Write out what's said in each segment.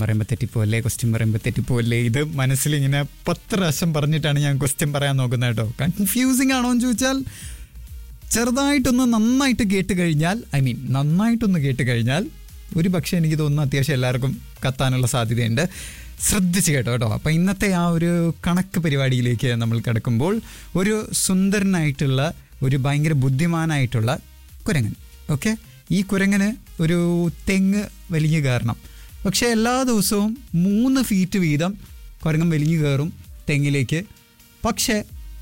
പറയുമ്പോൾ തെറ്റിപ്പോല്ലേ ക്വസ്റ്റ്യൻ പറയുമ്പോൾ തെറ്റിപ്പോല്ലേ ഇത് മനസ്സിലിങ്ങനെ പത്ത് പ്രാവശ്യം പറഞ്ഞിട്ടാണ് ഞാൻ ക്വസ്റ്റ്യൻ പറയാൻ നോക്കുന്നത് കേട്ടോ കൺഫ്യൂസിങ് ആണോ എന്ന് ചോദിച്ചാൽ ചെറുതായിട്ടൊന്ന് നന്നായിട്ട് കേട്ട് കഴിഞ്ഞാൽ ഐ മീൻ നന്നായിട്ടൊന്ന് കേട്ട് കഴിഞ്ഞാൽ ഒരു പക്ഷേ എനിക്ക് തോന്നുന്നു അത്യാവശ്യം എല്ലാവർക്കും കത്താനുള്ള സാധ്യതയുണ്ട് ശ്രദ്ധിച്ച് കേട്ടോ കേട്ടോ അപ്പം ഇന്നത്തെ ആ ഒരു കണക്ക് പരിപാടിയിലേക്ക് നമ്മൾ കിടക്കുമ്പോൾ ഒരു സുന്ദരനായിട്ടുള്ള ഒരു ഭയങ്കര ബുദ്ധിമാനായിട്ടുള്ള കുരങ്ങൻ ഓക്കെ ഈ കുരങ്ങന് ഒരു തെങ്ങ് വലിഞ്ഞു കയറണം പക്ഷേ എല്ലാ ദിവസവും മൂന്ന് ഫീറ്റ് വീതം കുരങ്ങൻ വലിഞ്ഞു കയറും തെങ്ങിലേക്ക് പക്ഷേ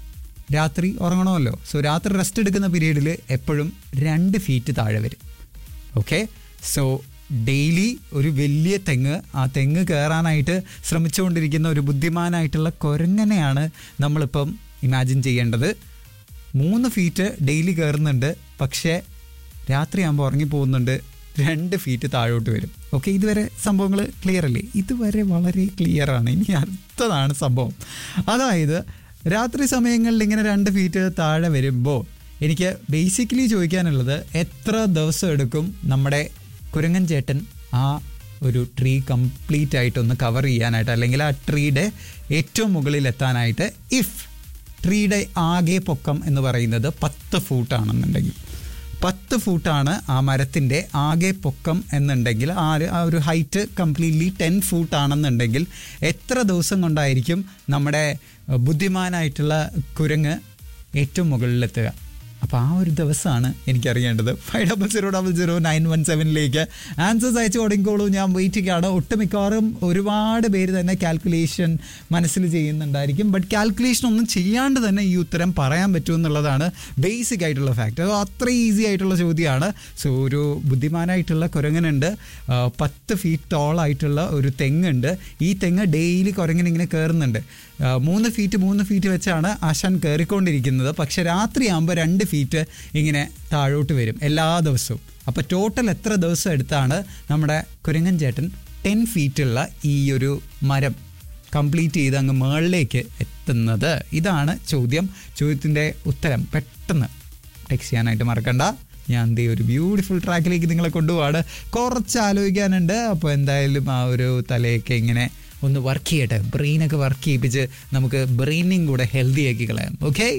രാത്രി ഉറങ്ങണമല്ലോ സോ രാത്രി റെസ്റ്റ് എടുക്കുന്ന പീരീഡിൽ എപ്പോഴും രണ്ട് ഫീറ്റ് താഴെ വരും ഓക്കെ സോ ഡെയിലി ഒരു വലിയ തെങ്ങ് ആ തെങ്ങ് കയറാനായിട്ട് ശ്രമിച്ചുകൊണ്ടിരിക്കുന്ന ഒരു ബുദ്ധിമാനായിട്ടുള്ള കുരങ്ങനെയാണ് നമ്മളിപ്പം ഇമാജിൻ ചെയ്യേണ്ടത് മൂന്ന് ഫീറ്റ് ഡെയിലി കയറുന്നുണ്ട് പക്ഷേ രാത്രിയാകുമ്പോൾ ഉറങ്ങിപ്പോകുന്നുണ്ട് രണ്ട് ഫീറ്റ് താഴോട്ട് വരും ഓക്കെ ഇതുവരെ സംഭവങ്ങൾ ക്ലിയർ അല്ലേ ഇതുവരെ വളരെ ക്ലിയർ ആണ് ഇനി അടുത്തതാണ് സംഭവം അതായത് രാത്രി സമയങ്ങളിൽ ഇങ്ങനെ രണ്ട് ഫീറ്റ് താഴെ വരുമ്പോൾ എനിക്ക് ബേസിക്കലി ചോദിക്കാനുള്ളത് എത്ര ദിവസം എടുക്കും നമ്മുടെ കുരങ്ങൻ ചേട്ടൻ ആ ഒരു ട്രീ കംപ്ലീറ്റ് ആയിട്ടൊന്ന് കവർ ചെയ്യാനായിട്ട് അല്ലെങ്കിൽ ആ ട്രീയുടെ ഏറ്റവും മുകളിൽ എത്താനായിട്ട് ഇഫ് ട്രീയുടെ ആകെ പൊക്കം എന്ന് പറയുന്നത് പത്ത് ഫൂട്ടാണെന്നുണ്ടെങ്കിൽ പത്ത് ഫൂട്ടാണ് ആ മരത്തിൻ്റെ ആകെ പൊക്കം എന്നുണ്ടെങ്കിൽ ആ ഒരു- ആ ഒരു ഹൈറ്റ് കംപ്ലീറ്റ്ലി ടെൻ ഫൂട്ട് ആണെന്നുണ്ടെങ്കിൽ എത്ര ദിവസം കൊണ്ടായിരിക്കും നമ്മുടെ അഹ്, ബുദ്ധിമാനായിട്ടുള്ള കുരങ്ങ് ഏറ്റവും മുകളിലെത്തുക അപ്പോൾ ആ ഒരു ദിവസമാണ് എനിക്കറിയേണ്ടത് five double zero double zero nine one സെവനിലേക്ക് ആൻസേഴ്സ് അയച്ചു തുടങ്ങിക്കോളൂ ഞാൻ വെയിറ്റിംഗ് ആണ് ഒട്ടുമിക്കവാറും ഒരുപാട് പേര് തന്നെ കാൽക്കുലേഷൻ മനസ്സിൽ ചെയ്യുന്നുണ്ടായിരിക്കും ബട്ട് കാൽക്കുലേഷൻ ഒന്നും ചെയ്യാണ്ട് തന്നെ ഈ ഉത്തരം പറയാൻ പറ്റുമെന്നുള്ളതാണ് ബേസിക് ആയിട്ടുള്ള ഫാക്ട് അത് അത്ര ഈസി ആയിട്ടുള്ള ചോദ്യമാണ് സോ ഒരു ബുദ്ധിമാനായിട്ടുള്ള കുരങ്ങനുണ്ട് ആ, പത്ത് ഫീറ്റ് ടോൾ ആയിട്ടുള്ള ഒരു തെങ്ങുണ്ട് ഈ തെങ്ങ് ഡെയിലി കുരങ്ങനിങ്ങനെ കയറുന്നുണ്ട് ആ, മൂന്ന് ഫീറ്റ് മൂന്ന് ഫീറ്റ് വെച്ചാണ് ആശാൻ കയറിക്കൊണ്ടിരിക്കുന്നത് പക്ഷെ രാത്രിയാകുമ്പോൾ രണ്ട് ഫീറ്റ് ഇങ്ങനെ താഴോട്ട് വരും എല്ലാ ദിവസവും അപ്പോൾ ടോട്ടൽ എത്ര ദിവസം എടുത്താണ് നമ്മുടെ കുരങ്ങൻ ചേട്ടൻ ടെൻ ഫീറ്റുള്ള ഈ ഒരു മരം കംപ്ലീറ്റ് ചെയ്ത് അങ്ങ് മുകളിലേക്ക് എത്തുന്നത് ഇതാണ് ചോദ്യം ചോദ്യത്തിൻ്റെ ഉത്തരം പെട്ടെന്ന് ടെക്സ്റ്റ് ചെയ്യാനായിട്ട് മറക്കണ്ട ഞാൻ ദേ ഒരു ബ്യൂട്ടിഫുൾ ട്രാക്കിലേക്ക് നിങ്ങളെ കൊണ്ടുപോവാണ് കുറച്ച് ആലോചിക്കാനുണ്ട് അപ്പോൾ എന്തായാലും ആ ഒരു തലയൊക്കെ ഇങ്ങനെ ഒന്ന് വർക്ക് ചെയ്യട്ടെ ബ്രെയിനൊക്കെ വർക്ക് ചെയ്യിപ്പിച്ച് നമുക്ക് ബ്രെയിനും കൂടെ ഹെൽത്തി ആക്കി കളയാം okay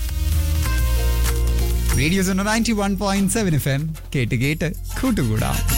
radios ninety one point seven F M കേട്ട് കേട്ട് കൂട്ടുകൂടാം